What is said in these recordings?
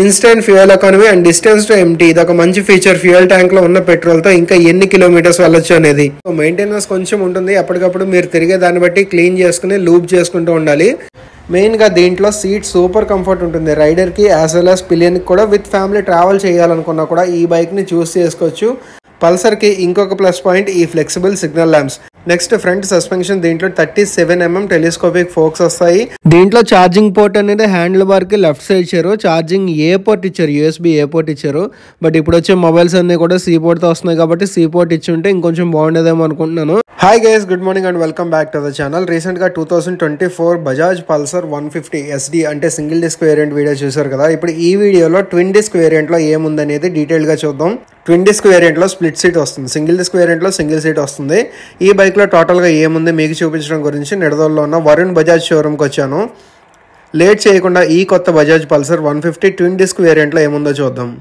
instant fuel economy and distance to empty ఇది ఒక మంచి ఫీచర్ ఫ్యూయల్ ట్యాంక్ లో ఉన్న పెట్రోల్ తో ఇంకా ఎన్ని కిలోమీటర్స్ వెళ్ళొచ్చు అనేది మెయింటెనెన్స్ కొంచెం ఉంటుంది అప్పటికప్పుడు మీరు తిరిగే దాన్ని బట్టి క్లీన్ చేసుకుని లూప్ చేసుకుంటూ ఉండాలి మెయిన్గా దీంట్లో సీట్ సూపర్ కంఫర్ట్ ఉంటుంది రైడర్కి యాజ్ వెల్ యాజ్ పిలియన్కి కూడా విత్ ఫ్యామిలీ ట్రావెల్ చేయాలనుకున్నా కూడా ఈ బైక్ని చూస్ చేసుకోవచ్చు పల్సర్కి ఇంకొక ప్లస్ పాయింట్ ఈ flexible signal lamps next front suspension దీంట్లో thirty seven mm telescopic forks వస్తాయి దీంట్లో ఛార్జింగ్ పోర్ట్ అనేది హ్యాండిల్ బార్ కి లెఫ్ట్ సైడ్ ఇచ్చారు ఛార్జింగ్ ఏ పోర్ట్ ఇచ్చారు యూఎస్బి ఏ పోర్ట్ ఇచ్చారు బట్ ఇప్పుడు వచ్చే మొబైల్స్ అన్ని కూడా సి పోర్ట్ తో వస్తున్నాయి కాబట్టి సి పోర్ట్ ఇచ్చి ఉంటే ఇంకొంచెం బాగుండేదేమో అనుకుంటున్నాను hi guys good morning and welcome back to the channel recent గా two thousand twenty four Bajaj Pulsar one fifty SD అంటే సింగిల్ డిస్క్ వేరియంట్ వీడియో చూసారు కదా ఇప్పుడు ఈ వీడియోలో ట్విన్ డిస్క్ వేరియంట్ లో ఏముందనేది డీటెయిల్ గా చూద్దాం ట్విన్ డిస్క్ వేరియంట్లో స్ప్లిట్ సీట్ వస్తుంది సింగిల్ డిస్క్ వేరియంట్లో సింగిల్ సీట్ వస్తుంది ఈ బైక్లో టోటల్గా ఏముంది మీకు చూపించడం గురించి నిడదోల్లో ఉన్న వరుణ్ బజాజ్ షోరూమ్కి వచ్చాను లేట్ చేయకుండా ఈ కొత్త Bajaj Pulsar one fifty twin disc వేరియంట్లో ఏముందో చూద్దాం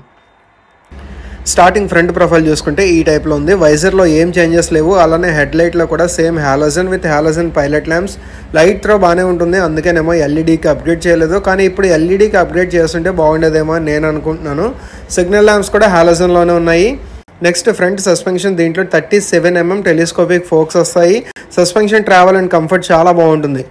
స్టార్టింగ్ ఫ్రంట్ ప్రొఫైల్ చూసుకుంటే ఈ టైప్లో ఉంది వైజర్లో ఏం చేంజెస్ లేవు అలానే హెడ్ లైట్లో కూడా same halogen with halogen pilot lamps light throw బాగానే ఉంటుంది అందుకేనేమో ఎల్ఈడీకి అప్గ్రేడ్ చేయలేదు కానీ ఇప్పుడు ఎల్ఈడీకి అప్గ్రేడ్ చేస్తుంటే బాగుండేదేమో అని నేను అనుకుంటున్నాను సిగ్నల్ ల్యాంప్స్ కూడా హాలోజన్లోనే ఉన్నాయి నెక్స్ట్ ఫ్రంట్ సస్పెన్షన్ దీంట్లో thirty seven mm telescopic forks వస్తాయి సస్పెన్షన్ ట్రావెల్ అండ్ కంఫర్ట్ చాలా బాగుంటుంది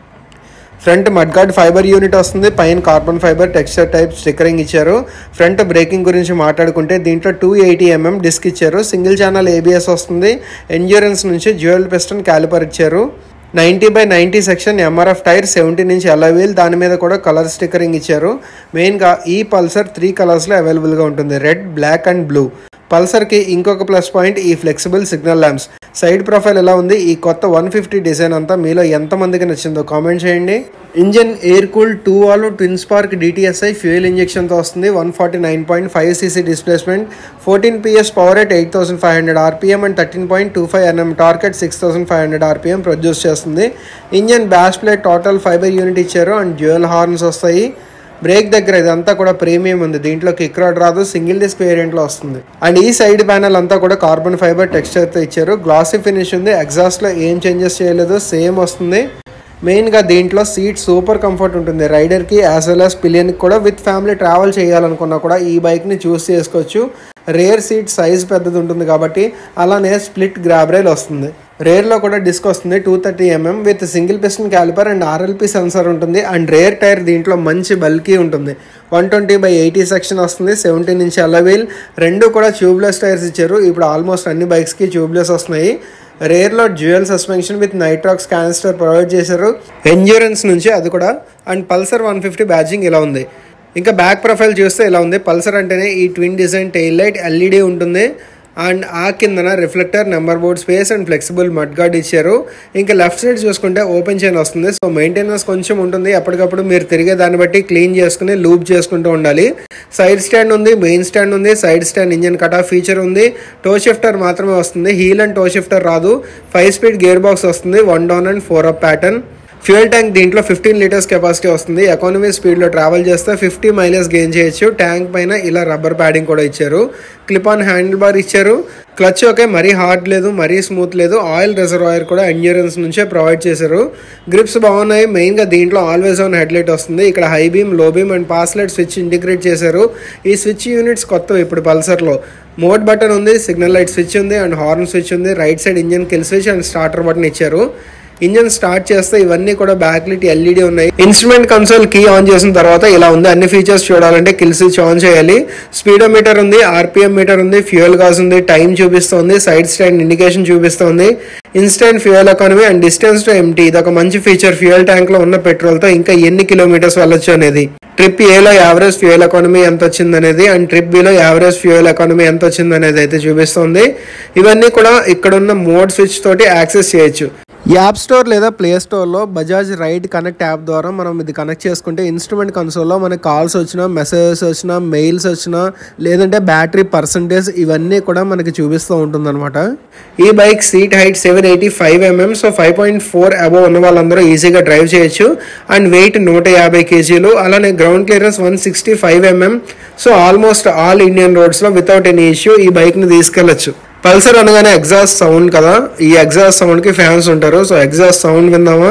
ఫ్రంట్ మడ్గార్డ్ ఫైబర్ యూనిట్ వస్తుంది పైన carbon fibre texture type stickering ఇచ్చారు ఫ్రంట్ బ్రేకింగ్ గురించి మాట్లాడుకుంటే దీంట్లో టూ ఎయిటీ ఎంఎం డిస్క్ ఇచ్చారు సింగిల్ ఛానల్ ఏబిఎస్ వస్తుంది ఎండ్యూరెన్స్ నుంచి జ్యువెల్ పిస్టన్ క్యాలిపర్ ఇచ్చారు ninety by ninety section MRF tyre seventy నుంచి వీల్ దాని మీద కూడా కలర్ స్టిక్కరింగ్ ఇచ్చారు మెయిన్గా ఈ పల్సర్ త్రీ కలర్స్లో అవైలబుల్గా ఉంటుంది రెడ్ బ్లాక్ అండ్ బ్లూ పల్సర్కి ఇంకొక ప్లస్ పాయింట్ ఈ flexible signal lamps side profile ఎలా ఉంది ఈ కొత్త వన్ ఫిఫ్టీ డిజైన్ అంతా మీలో ఎంతమందికి నచ్చిందో కామెంట్ చేయండి engine air cool two all twin spark DTSi fuel ఇంజెక్షన్తో వస్తుంది one forty nine point five cc displacement fourteen PS power at eight thousand five hundred rpm and thirteen point two five Nm torque at six thousand five hundred rpm produce చేస్తుంది engine bash plate total fibre unit ఇచ్చారు and dual horns వస్తాయి brake దగ్గర ఇదంతా కూడా premium ఉంది దీంట్లో kick rod రాదు single disc వేరియంట్లో వస్తుంది అండ్ ఈ సైడ్ ప్యానల్ అంతా కూడా కార్బన్ ఫైబర్ టెక్స్చర్తో ఇచ్చారు గ్లాసీ ఫినిష్ ఉంది ఎగ్జాస్ట్లో ఏం చేంజెస్ చేయలేదు సేమ్ వస్తుంది మెయిన్గా దీంట్లో సీట్ సూపర్ కంఫర్ట్ ఉంటుంది రైడర్కి యాజ్ వెల్ యాజ్ పిలియన్కి కూడా విత్ ఫ్యామిలీ ట్రావెల్ చేయాలనుకున్నా కూడా ఈ బైక్ని చూస్ చేసుకోవచ్చు రేర్ సీట్ సైజ్ పెద్దది ఉంటుంది కాబట్టి అలానే స్ప్లిట్ గ్రాబ్ రైల్ వస్తుంది రేర్లో కూడా డిస్క్ వస్తుంది two thirty mm with single piston caliper and RLP sensor ఉంటుంది అండ్ రేర్ టైర్ దీంట్లో మంచి బల్కీ ఉంటుంది one twenty by eighty section వస్తుంది సెవెంటీన్ ఇంచ్ అలవీల్ రెండు కూడా ట్యూబ్లెస్ టైర్స్ ఇచ్చారు ఇప్పుడు ఆల్మోస్ట్ అన్ని బైక్స్కి ట్యూబ్లెస్ వస్తున్నాయి రేర్లో dual suspension with Nitrox canister provide చేశారు ఎండ్యూరెన్స్ నుంచి అది కూడా and Pulsar one fifty badging ఇలా ఉంది ఇంకా బ్యాక్ ప్రొఫైల్ చూస్తే ఇలా ఉంది పల్సర్ అంటేనే ఈ twin design tail light LED ఉంటుంది అండ్ ఆ కిందన reflector number board space and flexible mud guard ఇచ్చారు ఇంకా లెఫ్ట్ సైడ్ చూసుకుంటే ఓపెన్ చైన్ వస్తుంది సో మెయింటెనెన్స్ కొంచెం ఉంటుంది ఎప్పటికప్పుడు మీరు తిరిగే దాన్ని బట్టి క్లీన్ చేసుకుని లూప్ చేసుకుంటూ ఉండాలి సైడ్ స్టాండ్ ఉంది మెయిన్ స్టాండ్ ఉంది side stand engine cut off feature ఉంది టో షిఫ్టర్ మాత్రమే వస్తుంది హీల్ అండ్ టో షిఫ్టర్ రాదు ఫైవ్ స్పీడ్ గేర్ బాక్స్ వస్తుంది one down and four up pattern fuel tank దీంట్లో ఫిఫ్టీన్ లీటర్స్ కెపాసిటీ వస్తుంది economy స్పీడ్లో ట్రావెల్ చేస్తే ఫిఫ్టీ మైలేజ్ గెయిన్ చేయొచ్చు ట్యాంక్ పైన ఇలా రబ్బర్ ప్యాడింగ్ కూడా ఇచ్చారు క్లిప్ ఆన్ హ్యాండిల్ బార్ ఇచ్చారు క్లచ్ ఓకే మరీ హార్డ్ లేదు మరీ స్మూత్ లేదు ఆయిల్ రిజర్వాయర్ కూడా ఎండ్యూరెన్స్ నుంచే ప్రొవైడ్ చేశారు గ్రిప్స్ బాగున్నాయి మెయిన్గా దీంట్లో ఆల్వేస్ ఆన్ హెడ్లైట్ వస్తుంది ఇక్కడ high beam low beam and pass light switch integrate చేశారు ఈ స్విచ్ యూనిట్స్ కొత్త ఇప్పుడు పల్సర్లో మోడ్ బటన్ ఉంది సిగ్నల్ లైట్ స్విచ్ ఉంది అండ్ హార్న్ స్విచ్ ఉంది right side engine kill switch and starter button ఇచ్చారు ఇంజన్ స్టార్ట్ చేస్తే ఇవన్నీ కూడా బ్యాక్ లిట్ ఎల్ఈడి ఉన్నాయి ఇన్స్ట్రుమెంట్ కన్సోల్ కీ ఆన్ చేసిన తర్వాత ఇలా ఉంది అన్ని ఫీచర్స్ చూడాలంటే కిల్ స్విచ్ ఆన్ చేయాలి స్పీడోమీటర్ ఉంది ఆర్పిఎం మీటర్ ఉంది ఫ్యూయల్ గాస్ ఉంది టైం చూపిస్తుంది సైడ్ స్టాండ్ ఇండికేషన్ చూపిస్తుంది instant fuel economy and distance to empty ఇది ఒక మంచి ఫీచర్ ఫ్యూయల్ ట్యాంక్ లో ఉన్న పెట్రోల్ తో ఇంకా ఎన్ని కిలోమీటర్స్ వెళ్ళొచ్చు అనేది ట్రిప్ ఏలో యావరేజ్ ఫ్యూయల్ ఎకానమీ ఎంత వచ్చింది అనేది and trip below average fuel economy ఎంత వచ్చింది అనేది అయితే చూపిస్తుంది ఇవన్నీ కూడా ఇక్కడ ఉన్న మోడ్ స్విచ్ తోటి యాక్సెస్ చేయొచ్చు యాప్ స్టోర్ లేదా ప్లే స్టోర్లో బజాజ్ రైడ్ కనెక్ట్ యాప్ ద్వారా మనం ఇది కనెక్ట్ చేసుకుంటే ఇన్స్ట్రుమెంట్ కన్సోల్లో మనకి కాల్స్ వచ్చినా మెసేజెస్ వచ్చినా మెయిల్స్ వచ్చినా లేదంటే బ్యాటరీ పర్సంటేజ్ ఇవన్నీ కూడా మనకి చూపిస్తూ ఉంటుందన్నమాట ఈ bike seat height seven eighty five mm so five point four above ఉన్న వాళ్ళందరూ ఈజీగా డ్రైవ్ చేయొచ్చు అండ్ వెయిట్ నూట యాభై కేజీలు అలానే ground clearance one sixty five mm so almost all Indian రోడ్స్లో వితౌట్ ఎనీ ఇష్యూ ఈ బైక్ని తీసుకెళ్లొచ్చు పల్సర్ అనగానే ఎగ్జాస్ట్ సౌండ్ కదా ఈ ఎగ్జాస్ట్ సౌండ్కి ఫ్యాన్స్ ఉంటారు సో ఎగ్జాస్ట్ సౌండ్ విందామా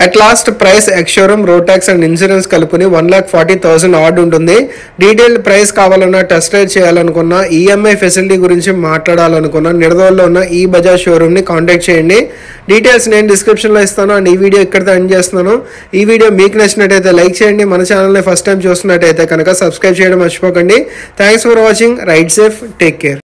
at last price ex showroom road tax and insurance కలుపుని వన్ లాక్ ఫార్టీ థౌసండ్ ఆర్డ్ ఉంటుంది డీటెయిల్డ్ ప్రైస్ కావాలన్నా టెస్ట్ రైడ్ చేయాలనుకున్నా ఈఎంఐ ఫెసిలిటీ గురించి మాట్లాడాలనుకున్నా నిర్దోల్లో ఉన్న ఈ బజాజ్ షోరూమ్ని కాంటాక్ట్ చేయండి డీటెయిల్స్ నేను డిస్క్రిప్షన్లో ఇస్తాను అండ్ ఈ వీడియో ఇక్కడితో ఎండ్ చేస్తున్నాను ఈ వీడియో మీకు నచ్చినట్టయితే లైక్ చేయండి మన ఛానల్ని ఫస్ట్ టైం చూస్తున్నట్టయితే కనుక సబ్స్క్రైబ్ చేయడం మర్చిపోకండి thanks for watching ride safe take care